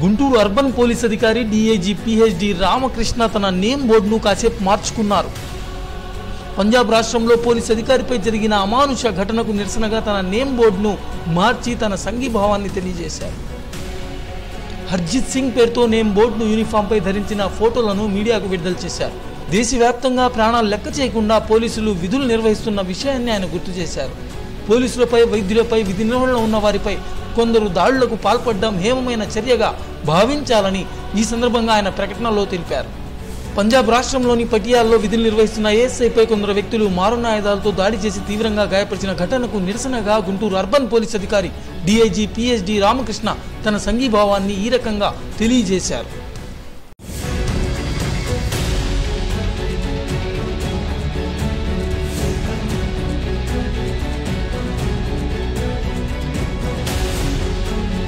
Guntur urban police అధికారి DIG PhD Ramakrishna తన name బోర్డును కాసేపు మార్చుకున్నారు పంజాబ్ రాష్ట్రంలో పోలీస్ అధికారిపై జరిగిన అమానుష ఘటనకు నిరసనగా తన నేమ్ బోర్డును మార్చి తన సంఘీభావాన్ని తెలియజేశారు హర్జిత్ సింగ్ పేరుతో నేమ్ బోర్డును యూనిఫామ్పై ధరించిన ఫోటోలను మీడియాకు విడుదల చేశారు దేశవ్యాప్తంగా ప్రాణాలు లెక్క చేయకుండా పోలీసులు విధులు నిర్వహిస్తున్న విషయాన్ని ఆయన గుర్తు చేశారు పోలీసులపై వైద్యులపై విధి నిర్వహణలో ఉన్న వారిపై కొందరు దాడులకు పాల్పడడం హేమమైన చర్యగా భావించాలని ఈ సందర్భంగా ఆయన ప్రకటనలో తెలిపారు పంజాబ్ రాష్ట్రంలోని పటియాల్లో విధులు నిర్వహిస్తున్న ఏఎస్ఐపై కొందరు వ్యక్తులు మారున్న ఆయుధాలతో దాడి చేసి తీవ్రంగా గాయపరిచిన ఘటనకు నిరసనగా గుంటూరు అర్బన్ పోలీస్ అధికారి డిఐజీ పిహెచ్డి రామకృష్ణ తన సంఘీభావాన్ని ఈ రకంగా తెలియజేశారు